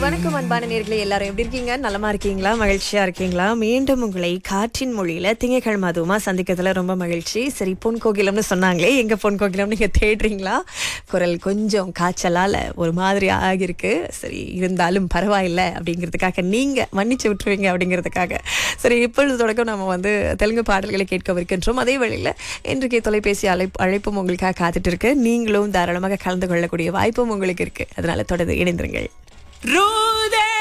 வணக்கம் அன்பான நேர்களே எல்லாரும் எப்படி இருக்கீங்க நலமா இருக்கீங்களா மகிழ்ச்சியா இருக்கீங்களா மீண்டும் உங்களை காற்றின் மொழியில திங்கக்கிழமை அதுவுமா சந்திக்கிறதுல ரொம்ப மகிழ்ச்சி சரி பொன் கோகிலம்னு சொன்னாங்களே எங்க பொன் கோகிலம் நீங்க தேடுறீங்களா குரல் கொஞ்சம் காய்ச்சலால ஒரு மாதிரி ஆகியிருக்கு சரி இருந்தாலும் பரவாயில்ல அப்படிங்கிறதுக்காக நீங்க மன்னிச்சு விட்டுருவீங்க அப்படிங்கிறதுக்காக சரி இப்பொழுது தொடக்கம் நம்ம வந்து தெலுங்கு பாடல்களை கேட்கவிருக்கின்றோம் அதே வேளையில் இன்றைக்கு தொலைபேசி அழைப்பு அழைப்பும் உங்களுக்காக காத்துட்டு இருக்கு நீங்களும் தாராளமாக கலந்து கொள்ளக்கூடிய வாய்ப்பும் உங்களுக்கு இருக்கு அதனால தொடர்ந்து இணைந்திருங்கள் Rude